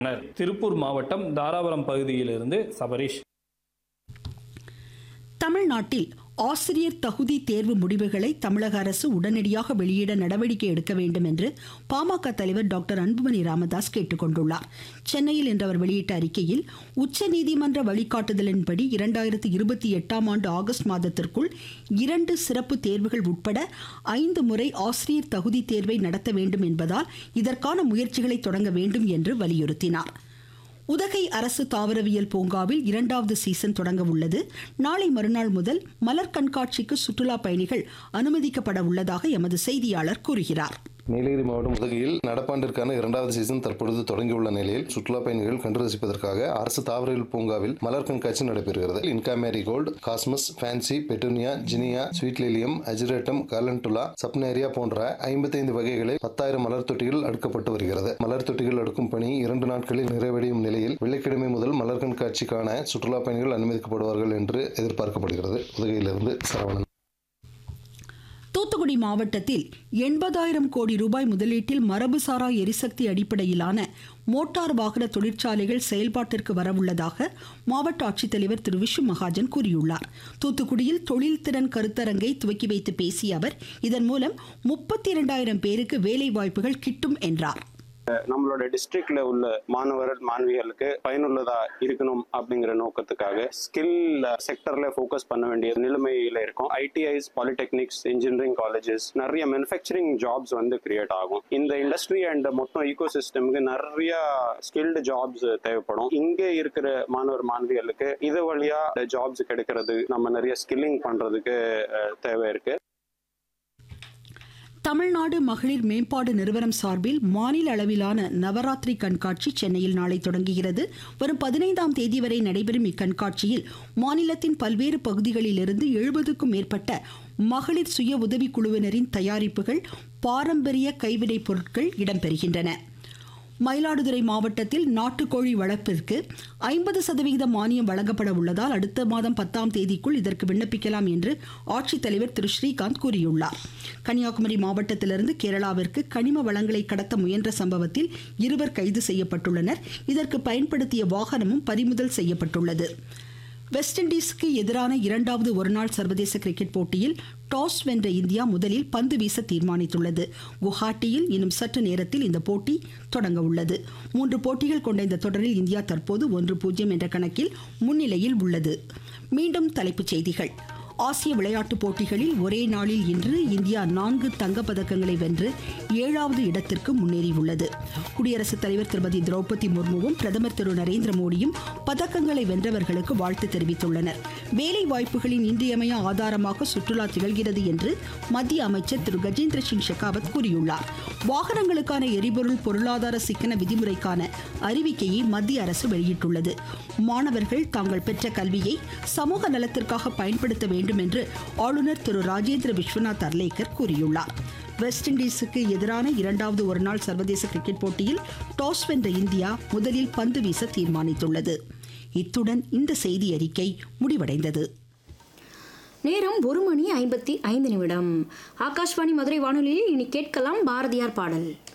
திருப்பூர் மாவட்டம் தாராபுரம் பகுதியிலிருந்து சபரீஷ் தமிழ்நாட்டில் ஆசிரியர் தகுதி தேர்வு முடிவுகளை தமிழக அரசு உடனடியாக வெளியிட நடவடிக்கை எடுக்க வேண்டும் என்று பாமக தலைவர் டாக்டர் அன்புமணி ராமதாஸ் கேட்டுக்கொண்டுள்ளார் சென்னையில் இன்று அவர் வெளியிட்ட அறிக்கையில் உச்சநீதிமன்ற வழிகாட்டுதலின்படி இரண்டாயிரத்தி இருபத்தி எட்டாம் ஆண்டு ஆகஸ்ட் மாதத்திற்குள் இரண்டு சிறப்பு தேர்வுகள் உட்பட ஐந்து முறை ஆசிரியர் தகுதி தேர்வை நடத்த வேண்டும் என்பதால் இதற்கான முயற்சிகளை தொடங்க வேண்டும் என்று வலியுறுத்தினார் உதகை அரசு தாவரவியல் பூங்காவில் இரண்டாவது சீசன் தொடங்க உள்ளது நாளை மறுநாள் முதல் மலர் கண்காட்சிக்கு சுற்றுலா பயணிகள் அனுமதிக்கப்பட உள்ளதாக எமது செய்தியாளர் கூறுகிறார் நீலகிரி மாவட்டம் உதகையில் நடப்பாண்டிற்கான இரண்டாவது சீசன் தற்பொழுது தொடங்கியுள்ள நிலையில் சுற்றுலா பயணிகள் கண்டு ரசிப்பதற்காக அரசு தாவரவியல் பூங்காவில் மலர் கண்காட்சி நடைபெறுகிறது Inca marigold cosmos fancy petunia zinnia sweet lilium ageratum calendula saponaria போன்ற ஐம்பத்தைந்து வகைகளை பத்தாயிரம் மலர் தொட்டிகள் அடுக்கப்பட்டு வருகிறது மலர் தொட்டிகள் அடுக்கும் பணி இரண்டு நாட்களில் நிறைவடையும் நிலையில் வெள்ளிக்கிழமை முதல் மலர் கண்காட்சிக்கான சுற்றுலா பயணிகள் அனுமதிக்கப்படுவார்கள் என்று எதிர்பார்க்கப்படுகிறது உதகையிலிருந்து சரவணன் தூத்துக்குடி மாவட்டத்தில் எண்பதாயிரம் கோடி ரூபாய் முதலீட்டில் மரபுசாரா எரிசக்தி அடிப்படையிலான மோட்டார் வாகன தொழிற்சாலைகள் செயல்பாட்டிற்கு வரவுள்ளதாக மாவட்ட ஆட்சித்தலைவர் திரு விஷ்ணு மகாஜன் கூறியுள்ளார் தூத்துக்குடியில் தொழில்திறன் கருத்தரங்கை துவக்கி வைத்து பேசிய அவர் இதன் மூலம் முப்பத்தி இரண்டாயிரம் பேருக்கு வேலை வாய்ப்புகள் கிட்டும் என்றார் நம்மளோட டிஸ்ட்ரிக்ட்ல உள்ள மாணவர் மாணவிகளுக்கு பயனுள்ளதா இருக்கணும் அப்படிங்கிற நோக்கத்துக்காக ஸ்கில் செக்டர்ல ஃபோக்கஸ் பண்ண வேண்டிய நிலைமையில இருக்கும் ஐடிஐஸ் பாலிடெக்னிக்ஸ் இன்ஜினியரிங் காலேஜஸ் நிறைய மேனுஃபேக்சரிங் ஜாப்ஸ் வந்து கிரியேட் ஆகும் இந்த இண்டஸ்ட்ரி அண்ட் மொத்தம் ஈகோ சிஸ்டமுக்கு நிறைய ஸ்கில்டு ஜாப்ஸ் தேவைப்படும் இங்கே இருக்கிற மாணவர் மாணவிகளுக்கு இது வழியா ஜாப்ஸ் கிடைக்கிறது நம்ம நிறைய ஸ்கில்லிங் பண்றதுக்கு அஹ், தேவை இருக்கு தமிழ்நாடு மகளிர் மேம்பாடு நிறுவனம் சார்பில் மாநில அளவிலான நவராத்திரி கண்காட்சி சென்னையில் நாளை தொடங்குகிறது வரும் பதினைந்தாம் தேதி வரை நடைபெறும் இக்கண்காட்சியில் மாநிலத்தின் பல்வேறு பகுதிகளிலிருந்து எழுபதுக்கும் மேற்பட்ட மகளிர் சுய உதவிக் குழுவினரின் தயாரிப்புகள் பாரம்பரிய கைவினைப் பொருட்கள் இடம்பெறுகின்றன மயிலாடுதுறை மாவட்டத்தில் நாட்டுக்கோழி வளர்ப்பிற்கு ஐம்பது சதவிகித மானியம் வழங்கப்பட உள்ளதால் அடுத்த மாதம் பத்தாம் தேதிக்குள் இதற்கு விண்ணப்பிக்கலாம் என்று ஆட்சித்தலைவர் திரு ஸ்ரீகாந்த் கூறியுள்ளார் கன்னியாகுமரி மாவட்டத்திலிருந்து கேரளாவிற்கு கனிம வளங்களை கடத்த முயன்ற சம்பவத்தில் இருவர் கைது செய்யப்பட்டுள்ளனர் இதற்கு பயன்படுத்திய வாகனமும் பறிமுதல் செய்யப்பட்டுள்ளது வெஸ்ட் இண்டீஸுக்கு எதிரான இரண்டாவது ஒருநாள் சர்வதேச கிரிக்கெட் போட்டியில் டாஸ் வென்ற இந்தியா முதலில் பந்து வீச தீர்மானித்துள்ளது குவஹாட்டியில் இன்னும் சற்று நேரத்தில் இந்த போட்டி தொடங்க உள்ளது மூன்று போட்டிகள் கொண்ட இந்த தொடரில் இந்தியா தற்போது ஒன்று பூஜ்ஜியம் என்ற கணக்கில் முன்னிலையில் உள்ளது மீண்டும் தலைப்புச் செய்திகள் ஆசிய விளையாட்டுப் போட்டிகளில் ஒரே நாளில் இன்று இந்தியா நான்கு தங்கப் பதக்கங்களை வென்று ஏழாவது இடத்திற்கு முன்னேறியுள்ளது குடியரசுத் தலைவர் திருமதி திரௌபதி முர்முவும் பிரதமர் திரு நரேந்திர மோடியும் பதக்கங்களை வென்றவர்களுக்கு வாழ்த்து தெரிவித்துள்ளனர் வேலை வாய்ப்புகளின் இன்றியமைய ஆதாரமாக சுற்றுலா திகழ்கிறது என்று மத்திய அமைச்சர் திரு கஜேந்திர சிங் ஷெகாவத் கூறியுள்ளார் வாகனங்களுக்கான எரிபொருள் பொருளாதார சிக்கன விதிமுறைக்கான அறிவிக்கையை மத்திய அரசு வெளியிட்டுள்ளது மாணவர்கள் தாங்கள் பெற்ற கல்வியை சமூக நலத்திற்காக பயன்படுத்த வேண்டும் என்று ஆளுநர் திரு ராஜேந்திர விஸ்வநாத் அர்லேக்கர் கூறியுள்ளார் வெஸ்ட் இண்டீஸுக்கு எதிரான இரண்டாவது ஒருநாள் சர்வதேச கிரிக்கெட் போட்டியில் டாஸ் வென்ற இந்தியா முதலில் பந்து வீச தீர்மானித்துள்ளது இத்துடன் இந்த செய்தி அறிக்கை முடிவடைந்தது நேரம் ஒரு மணி ஐம்பத்தி ஐந்து நிமிடம் ஆகாஷ்வாணி மதுரை வானொலியில் இனி கேட்கலாம் பாரதியார் பாடல்